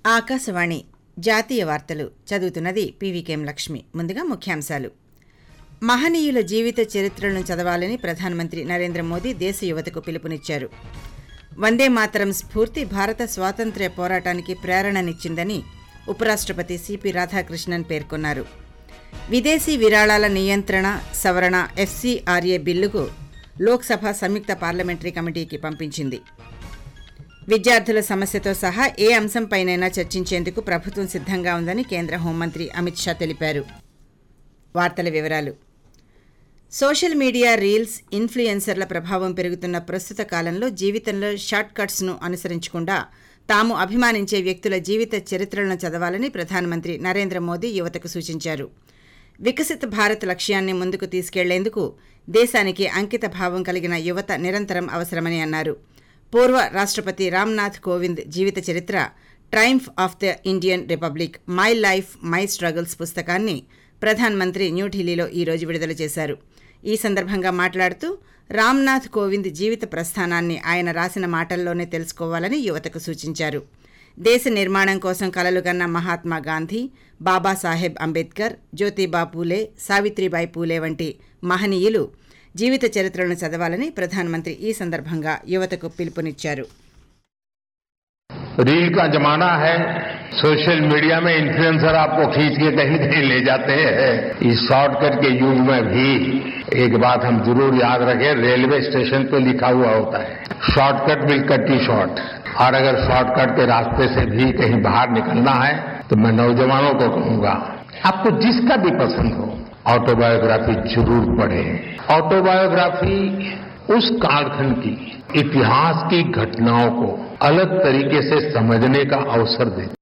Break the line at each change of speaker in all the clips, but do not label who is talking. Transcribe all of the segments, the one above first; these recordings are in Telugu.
ఆకాశవాణి జాతీయ వార్తలు చదువుతున్నది పీవీకేం లక్ష్మి ముందుగా ముఖ్యాంశాలు మహనీయుల జీవిత చరిత్రలను చదవాలని ప్రధానమంత్రి నరేంద్ర మోదీ దేశ యువతకు పిలుపునిచ్చారు వందే మాతరం స్ఫూర్తి భారత స్వాతంత్ర్య పోరాటానికి ప్రేరణనిచ్చిందని ఉపరాష్ట్రపతి సిపి రాధాకృష్ణన్ పేర్కొన్నారు విదేశీ విరాళాల నియంత్రణ సవరణ ఎఫ్సీఆర్ఏ బిల్లుకు లోక్సభ సంయుక్త పార్లమెంటరీ కమిటీకి పంపించింది విద్యార్థుల సమస్యతో సహా ఏ అంశంపైనైనా చర్చించేందుకు ప్రభుత్వం సిద్ధంగా ఉందని కేంద్ర హోంమంత్రి అమిత్ షా తెలిపారు వార్తల వివరాలు సోషల్ మీడియా రీల్స్ ఇన్ఫ్లుయెన్సర్ల ప్రభావం పెరుగుతున్న ప్రస్తుత కాలంలో జీవితంలో షార్ట్ కట్స్ను అనుసరించకుండా తాము అభిమానించే వ్యక్తుల జీవిత చరిత్రలను చదవాలని ప్రధానమంత్రి నరేంద్ర మోదీ యువతకు సూచించారు వికసిత భారత్ లక్ష్యాన్ని ముందుకు తీసుకెళ్లేందుకు దేశానికి అంకిత భావం కలిగిన యువత నిరంతరం అవసరమని అన్నారు పూర్వ రాష్ట్రపతి రామ్నాథ్ కోవింద్ జీవిత చరిత్ర triumph of the Indian republic my life my struggles పుస్తకాన్ని ప్రధానమంత్రి న్యూఢిల్లీలో ఈ రోజు విడుదల చేశారు ఈ సందర్భంగా మాట్లాడుతూ రామ్నాథ్ కోవింద్ జీవిత ప్రస్థానాన్ని ఆయన రాసిన మాటల్లోనే తెలుసుకోవాలని యువతకు సూచించారు దేశ నిర్మాణం కోసం కలలుగన్న మహాత్మా గాంధీ బాబాసాహెబ్ అంబేద్కర్ జ్యోతిబా పూలే సావిత్రిబాయి పూలే వంటి మహనీయులు జీవిత చరిత్రలను చదవాలని ప్రధానమంత్రి ఈ సందర్భంగా యువతకు పిలుపునిచ్చారు
रील का जमाना है सोशल मीडिया में इन्फ्लुएंसर आपको खींच के कहीं कहीं ले जाते हैं इस शॉर्टकट के युग में भी एक बात हम जरूर याद रखें रेलवे स्टेशन पे लिखा हुआ होता है shortcut will cut you short और अगर शॉर्टकट के रास्ते से भी कहीं बाहर निकलना है तो मैं नौजवानों को कहूंगा आपको जिसका भी पसंद हो ऑटोबायोग्राफी जरूर पढ़ें ऑटोबायोग्राफी उस कालखंड की इतिहास की घटनाओं को अलग तरीके से समझने का अवसर देती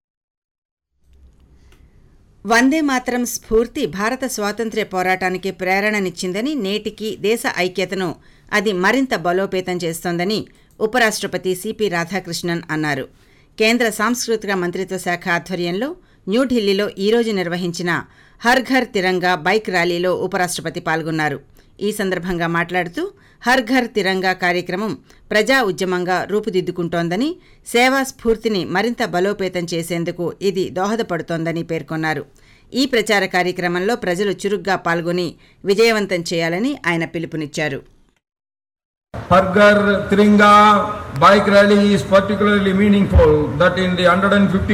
వందే మాతరం స్ఫూర్తి భారత స్వాతంత్ర్య పోరాటానికి ప్రేరణనిచ్చిందని నేటికి దేశ ఐక్యతను అది మరింత బలోపేతం చేస్తోందని ఉపరాష్ట్రపతి సిపి రాధాకృష్ణన్ అన్నారు కేంద్ర సాంస్కృతిక మంత్రిత్వ శాఖ ఆధ్వర్యంలో న్యూఢిల్లీలో ఈరోజు నిర్వహించిన హర్ ఘర్ తిరంగా బైక్ ర్యాలీలో ఉపరాష్ట్రపతి పాల్గొన్నారు ఈ సందర్భంగా మాట్లాడుతూ హర్ ఘర్ తిరంగా కార్యక్రమం ప్రజా ఉద్యమంగా రూపుదిద్దుకుంటోందని సేవా స్ఫూర్తిని మరింత బలోపేతం చేసేందుకు ఇది దోహదపడుతోందని పేర్కొన్నారు ఈ ప్రచార కార్యక్రమంలో ప్రజలు చురుగ్గా పాల్గొని విజయవంతం చేయాలని ఆయన పిలుపునిచ్చారు
Har Ghar Tiringa bike rally is particularly meaningful that in the 150